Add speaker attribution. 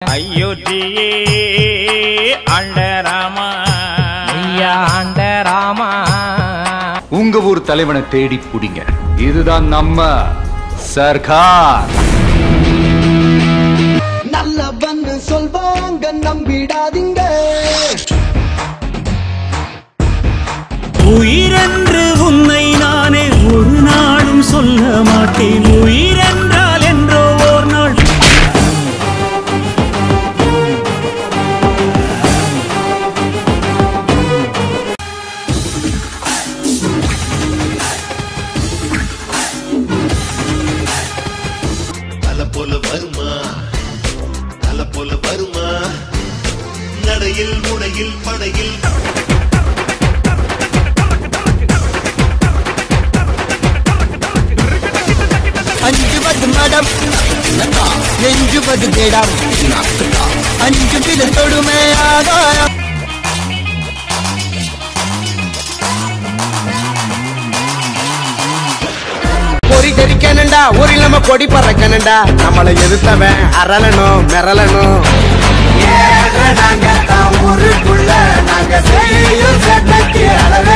Speaker 1: அயோத்தியே ஆண்டராமா
Speaker 2: ஐயா ஆண்ட ராமா
Speaker 3: உங்க ஊர் தலைவனை தேடி புடிங்க இதுதான் நம்ம சர்க்கார்
Speaker 4: நல்லவன்னு சொல்வாங்க நம்பிடாதீங்க
Speaker 5: உயிரென்று உன்னை நானே ஒரு நாளும் சொல்ல மாட்டேன் உயிரென்றால் என்றோ ஓர் நாள்
Speaker 6: தல போல வருமா தல போல வருமா நடையில் முடையில் படையில்
Speaker 4: அஞ்சுவது மடம் நெஞ்சுவது திடம் அஞ்சு பில தொடுமை ஆதாயம் பொறி தெரிக்கணுண்டா ஊரில் நம்ம கொடி பறக்கணுண்டா நம்மளை எதிர்த்தவன் அரளணும் மிரளணும் நாங்க தான் ஊருக்குள்ள நாங்க செய்யும் சட்டக்கு அளவே